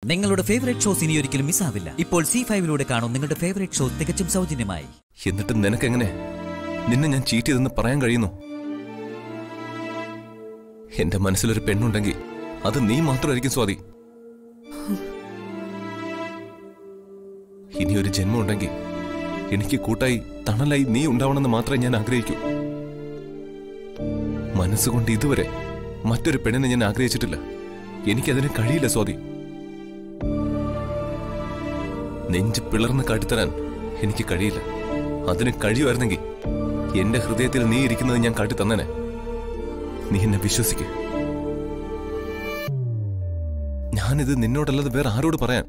നിങ്ങളുടെ favourite shows ഇനി ഒരിക്കലും മിസ്സാവില്ല ഇപ്പോൾ സി ഫൈവിലൂടെ കാണും നിങ്ങളുടെ ഫേവറേറ്റ് ഷോ തികച്ചും സൗജന്യമായി എന്നിട്ട് നിനക്കെങ്ങനെ നിന്നെ ഞാൻ ചീറ്റ് ചെയ്തെന്ന് പറയാൻ കഴിയുന്നു എന്റെ മനസ്സിലൊരു പെണ്ണുണ്ടെങ്കിൽ അത് നീ മാത്രമായിരിക്കും സ്വാതി ഇനി ഒരു ജന്മം ഉണ്ടെങ്കിൽ എനിക്ക് കൂട്ടായി തണലായി നീ ഉണ്ടാവണമെന്ന് മാത്രമേ ഞാൻ ആഗ്രഹിക്കൂ മനസ്സുകൊണ്ട് ഇതുവരെ മറ്റൊരു പെണ്ണിനെ ഞാൻ ആഗ്രഹിച്ചിട്ടില്ല എനിക്കതിന് കഴിയില്ല സ്വാതി നെഞ്ച് പിളർന്ന് കാട്ടിത്തരാൻ എനിക്ക് കഴിയില്ല അതിന് കഴിയുമായിരുന്നെങ്കിൽ എന്റെ ഹൃദയത്തിൽ നീ ഇരിക്കുന്നത് ഞാൻ കാട്ടി തന്നേനെ നീ എന്നെ വിശ്വസിക്ക ഞാനിത് നിന്നോടല്ലാതെ വേറെ ആരോട് പറയാൻ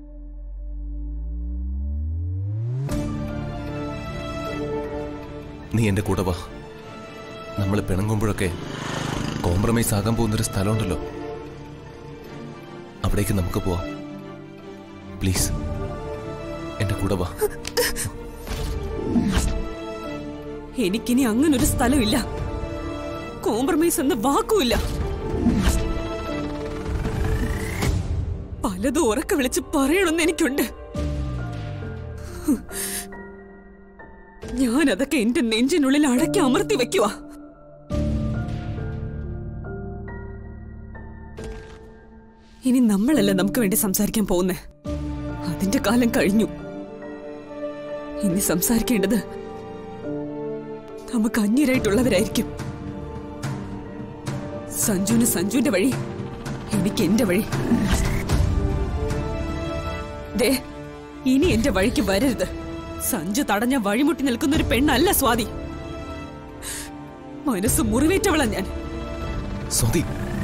നീ എന്റെ കൂടെ വാ നമ്മൾ പിണങ്ങുമ്പോഴൊക്കെ കോംപ്രമൈസ് ആകാൻ പോകുന്നൊരു സ്ഥലമുണ്ടല്ലോ അവിടേക്ക് നമുക്ക് പോവാം പ്ലീസ് എന്റെ കൂടെ വാ എനിക്കിനി അങ്ങനൊരു സ്ഥലമില്ല കോംപ്രമൈസ് എന്ന വാക്കുമില്ല പലതും ഉറക്കെ വിളിച്ച് പറയണമെന്ന് എനിക്കുണ്ട് ഞാൻ അതൊക്കെ എന്റെ നെഞ്ചിനുള്ളിൽ അടക്കി അമർത്തി വെക്കുവാ ഇനി നമ്മളല്ല നമുക്ക് വേണ്ടി സംസാരിക്കാൻ പോകുന്നേ അതിന്റെ കാലം കഴിഞ്ഞു ഇനി സംസാരിക്കേണ്ടത് നമുക്ക് അന്യരായിട്ടുള്ളവരായിരിക്കും സഞ്ജുവിന് സഞ്ജുവിന്റെ വഴി എനിക്ക് എന്റെ വഴി ദേ ഇനി എന്റെ വഴിക്ക് വരരുത് സഞ്ജു തടഞ്ഞ വഴിമുട്ടി നിൽക്കുന്ന ഒരു പെണ്ണല്ല സ്വാതി മനസ്സ് മുറിവേറ്റവളാ ഞാൻ സ്വാതി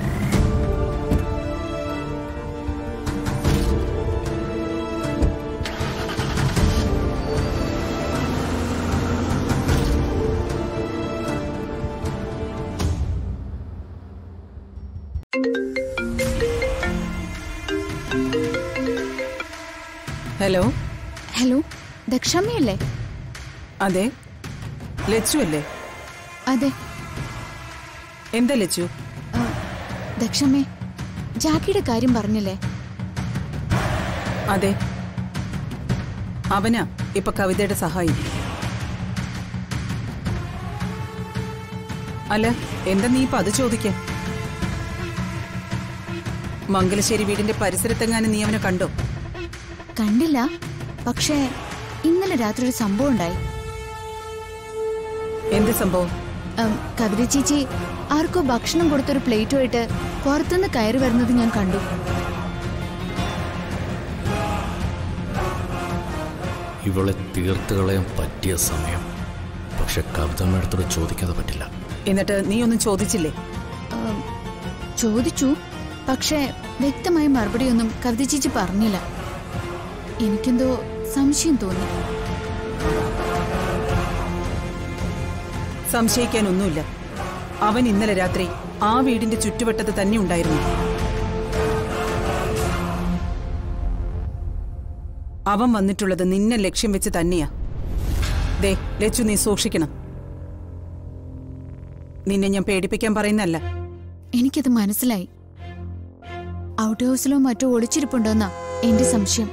ഹലോ ഹലോ ദക്ഷമ്മയല്ലേ അതെ ലച്ചു അല്ലേ അതെ എന്താ ലച്ചു ആ, ദക്ഷമ്മേ ജാക്കിയുടെ കാര്യം പറഞ്ഞില്ലേ അതെ അവനാ ഇപ്പൊ കവിതയുടെ സഹായി അല്ല എന്താ നീ ഇപ്പൊ അത് ചോദിക്ക മംഗലശ്ശേരി വീടിന്റെ പരിസരത്തെങ്ങാനും നീ അവനെ കണ്ടോ കണ്ടില്ല പക്ഷേ ഇന്നലെ രാത്രി ഒരു സംഭവം ഉണ്ടായി എന്ത് സംഭവം ഉം, കവിത ചേച്ചി ആർക്കോ ഭക്ഷണം കൊടുത്തൊരു പ്ലേറ്റുമായിട്ട് പുറത്തുനിന്ന് കയറി വരുന്നത് ഞാൻ കണ്ടു ഇവളെ തീർത്ത് കളയാൻ പറ്റിയ സമയം പക്ഷെ കവിത മേടത്തോട് ചോദിക്കാതെ പറ്റില്ല എന്നിട്ട് നീ ഒന്നും ചോദിച്ചില്ലേ ഉം, ചോദിച്ചു പക്ഷേ വ്യക്തമായ മറുപടിയൊന്നും കവിത ചേച്ചി പറഞ്ഞില്ല എനിക്കെന്തോ സംശയം തോന്നി സംശയിക്കാനൊന്നുമില്ല അവൻ ഇന്നലെ രാത്രി ആ വീടിന്റെ ചുറ്റുവട്ടത്ത് തന്നെ ഉണ്ടായിരുന്നു അവൻ വന്നിട്ടുള്ളത് നിന്നെ ലക്ഷ്യം വെച്ച് തന്നെയാ ദേ ലച്ചു നീ സൂക്ഷിക്കണം നിന്നെ ഞാൻ പേടിപ്പിക്കാൻ പറയുന്നല്ല എനിക്കത് മനസ്സിലായി ഔട്ട് ഹൗസിലോ മറ്റോ ഒളിച്ചിരിപ്പുണ്ടോന്നാ എന്റെ സംശയം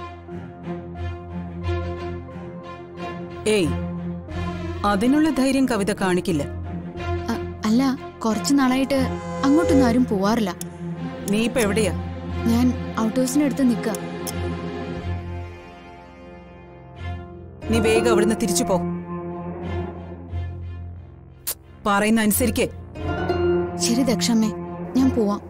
ഏയ് അതിനുള്ള ധൈര്യം കവിത കാണിക്കില്ല അ- അല്ല കുറച്ചു നാളായിട്ട് അങ്ങോട്ടൊന്നും ആരും പോവാറില്ല നീ ഇപ്പൊ എവിടെയാ ഞാൻ ഔട്ട് ഹൗസിനടുത്ത് നിൽക്കുക നീ വേഗം അവിടുന്ന് തിരിച്ചു പോ പറയുന്ന അനുസരിക്കേ ശരി ദക്ഷമ്മേ ഞാൻ പോവാം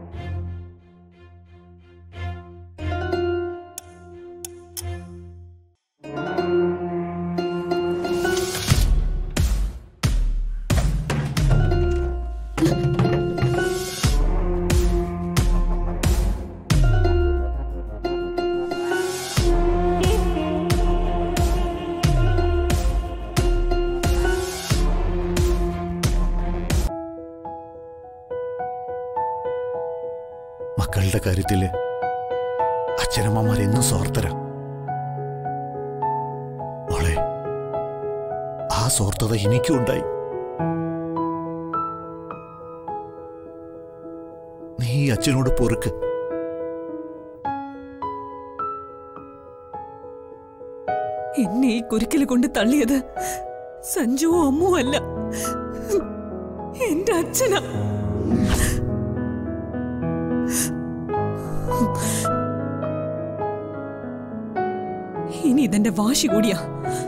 മക്കളുടെ കാര്യത്തില് അച്ഛനമ്മമാർ എന്നും സ്വാർത്ഥരാ മോളെ ആ സ്വാർത്ഥത എനിക്കും ഉണ്ടായി നീ ഈ അച്ഛനോട് പൊറുക്ക് എന്നെ ഈ കുരുക്കിൽ കൊണ്ട് തള്ളിയത് സഞ്ജുവോ അമ്മോ അല്ല എന്റെ അച്ഛനാ ഇനി ഇതെന്റെ വാശി കൂടിയാ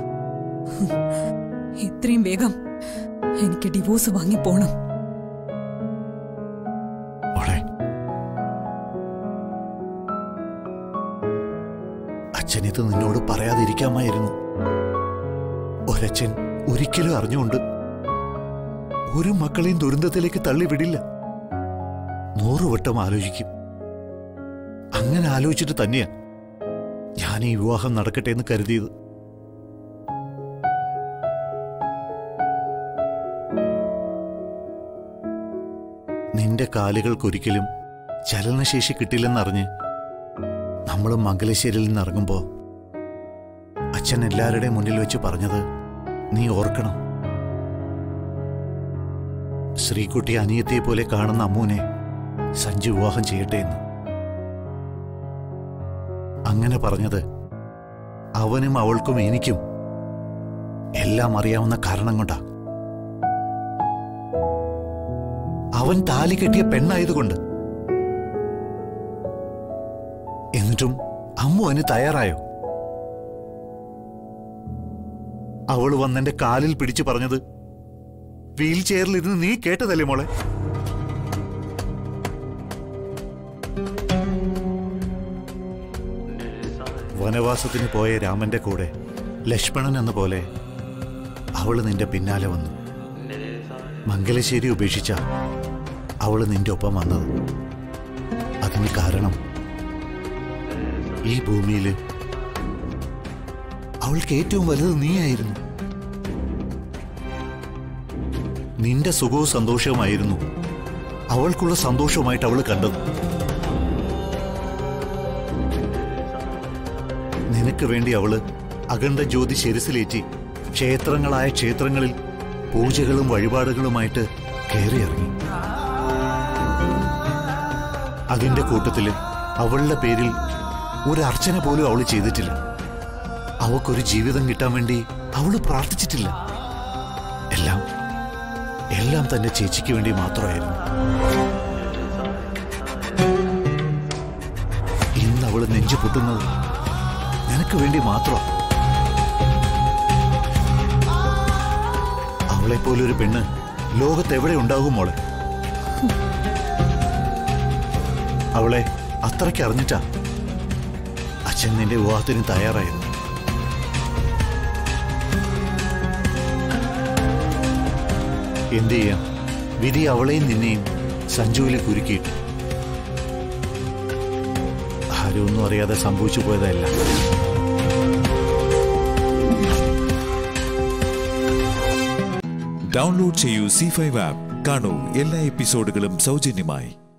എത്രയും വേഗം എനിക്ക് ഡിവോഴ്സ് വാങ്ങി പോണം മോളെ അച്ഛൻ ഇത് നിന്നോട് പറയാതിരിക്കാമായിരുന്നു ഒരച്ഛൻ ഒരിക്കലും അറിഞ്ഞുകൊണ്ട് ഒരു മക്കളെയും ദുരന്തത്തിലേക്ക് തള്ളിവിടില്ല നൂറുവട്ടം ആലോചിക്കും അങ്ങനെ ആലോചിച്ചിട്ട് തന്നെയാ ഞാൻ ഈ വിവാഹം നടക്കട്ടെ എന്ന് കരുതിയത് നിന്റെ കാലുകൾക്കൊരിക്കലും ചലനശേഷി കിട്ടില്ലെന്നറിഞ്ഞ് നമ്മൾ മംഗലശ്ശേരിയിൽ നിന്ന് ഇറങ്ങുമ്പോ അച്ഛൻ എല്ലാവരുടെയും മുന്നിൽ വെച്ച് പറഞ്ഞത് നീ ഓർക്കണം ശ്രീകുട്ടി അനിയത്തിയെ പോലെ കാണുന്ന അമ്മൂനെ സഞ്ജു വിവാഹം ചെയ്യട്ടെ എന്ന് അങ്ങനെ പറഞ്ഞത് അവനും അവൾക്കും എനിക്കും എല്ലാം അറിയാവുന്ന കാരണം കൊണ്ടാ അവൻ താലി കെട്ടിയ പെണ്ണായതുകൊണ്ട് എന്നിട്ടും അമ്മു അതിന് തയ്യാറായോ അവൾ വന്നെന്റെ കാലിൽ പിടിച്ചു പറഞ്ഞത് വീൽ ചെയറിൽ ഇരുന്ന് നീ കേട്ടതല്ലേ മോളെ വനവാസത്തിന് പോയ രാമന്റെ കൂടെ ലക്ഷ്മണൻ എന്ന പോലെ അവള് നിന്റെ പിന്നാലെ വന്നു മംഗലശ്ശേരി ഉപേക്ഷിച്ച അവള് നിന്റെ ഒപ്പം വന്നത് അതിന് കാരണം ഈ ഭൂമിയില് അവൾക്ക് ഏറ്റവും വലുത് നീയായിരുന്നു നിന്റെ സുഖവും സന്തോഷവുമായിരുന്നു അവൾക്കുള്ള സന്തോഷവുമായിട്ട് അവൾ കണ്ടത് നിനക്ക് വേണ്ടി അവള് അഖണ്ഡ ജ്യോതി ശിരസിലേറ്റി ക്ഷേത്രങ്ങളായ ക്ഷേത്രങ്ങളിൽ പൂജകളും വഴിപാടുകളുമായിട്ട് കയറിയിറങ്ങി അതിന്റെ കൂട്ടത്തില് അവളുടെ പേരിൽ ഒരു അർച്ചന പോലും അവള് ചെയ്തിട്ടില്ല അവക്കൊരു ജീവിതം കിട്ടാൻ വേണ്ടി അവള് പ്രാർത്ഥിച്ചിട്ടില്ല എല്ലാം എല്ലാം തന്റെ ചേച്ചിക്ക് വേണ്ടി മാത്രമായിരുന്നു ഇന്ന് അവള് നെഞ്ചു പൊട്ടുന്നത് നിനക്ക് വേണ്ടി മാത്രം അവളെപ്പോലെ ഒരു പെണ്ണ് ലോകത്ത് എവിടെ ഉണ്ടാകും മോളെ അവളെ അത്രയ്ക്ക് അറിഞ്ഞിട്ടാ അച്ഛൻ നിന്റെ വിവാഹത്തിന് തയ്യാറായത് എന്ത് ചെയ്യാം വിധി അവളെയും നിന്നെയും സഞ്ജുവിലെ കുരുക്കിയിട്ടു ആരും ഒന്നും അറിയാതെ സംഭവിച്ചു പോയതല്ല ഡൗൺലോഡ് ചെയ്യൂ സി ഫൈവ് ആപ്പ് കാണൂ എല്ലാ എപ്പിസോഡുകളും സൗജന്യമായി